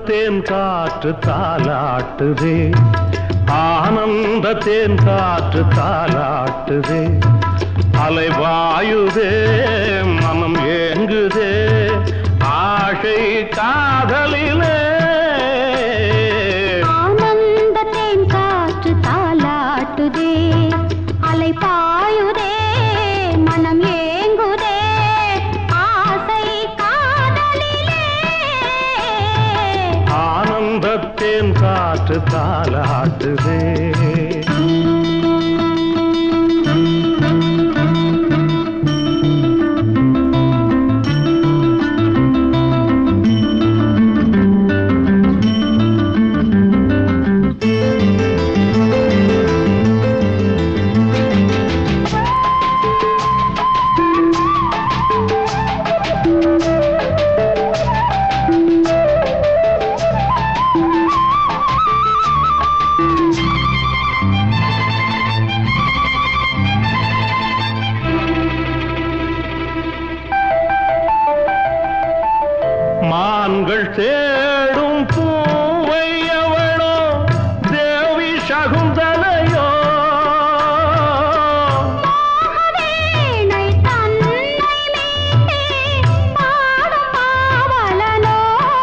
ஆனந்தத்தேன் காற்று தாலாட்டுதே ஆனந்தத்தேன் காற்று தாலாட்டுதே அலைவாயுதே மனம் ஏங்குதே ஆசை காதலிலே ஆனந்தத்தேன் காற்று தாலாட்டுதே அலை பாயுதே மனம் ஏங்குதே ஆசை காதலிலே ஆனந்தத்தேன் காற்று தாலாட்டுதே மான்கள் தேடும் பூவை எவளோ தேவி சகுந்தலையோ வீணை தன்னை மீட்டே பாடும் பாவலனோ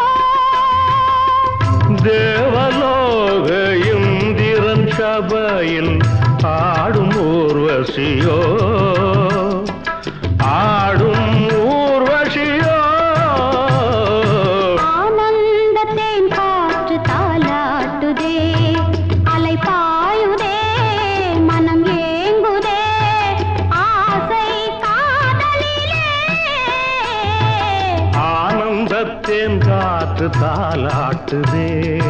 தேவலோக இந்திரன் சபையில் ஆடும் ஊர்வசியோ ஆடும் ஊர்வசியோ ஆனந்தத்தேன் காற்று தாலாட்டுதே அலை பாயுதே மனம் ஏங்குதே ஆசை காதலிலே ஆனந்தத்தேன் காற்று தாலாட்டுதே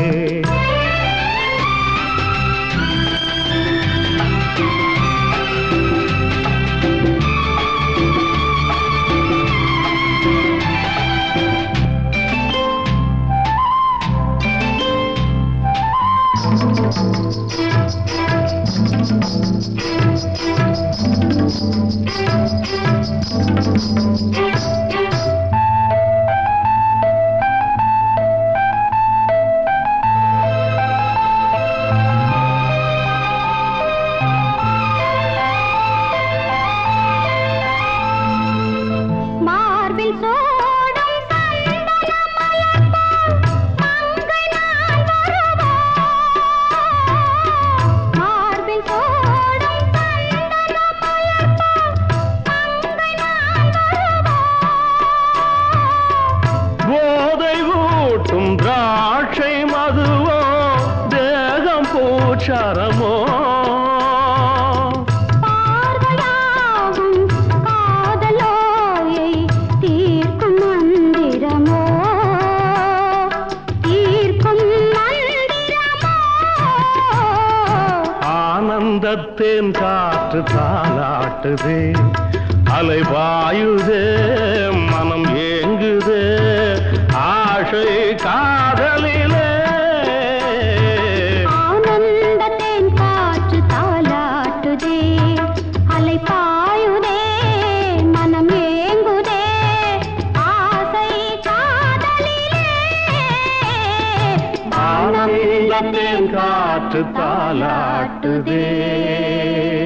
மார்பில் சோடும் சந்தன மலர்போல் மங்கை நான் வருவோ மார்பில் சோடும் சந்தன மலர்போல் மங்கை நான் வருவோ போதை ஊட்டும் திராட்சை மதுவோ தேகம் பூச்சரமோ பார்வையாகும் காதலோயை தீர்க்கும் மந்திரமோ தீர்க்கும் மந்திரமோ ஆனந்தத்தேன் காற்று தாலாட்டுதே அலைவாயுதே மனம் ஏங்குதே ஆசை காதலிலே ஆனந்தத்தேன் காற்று தாலாட்டுதே அலை பாயுதே மனம் ஏங்குதே ஆசை காதலிலே ஆனந்தத்தேன் காற்று தாலாட்டுதே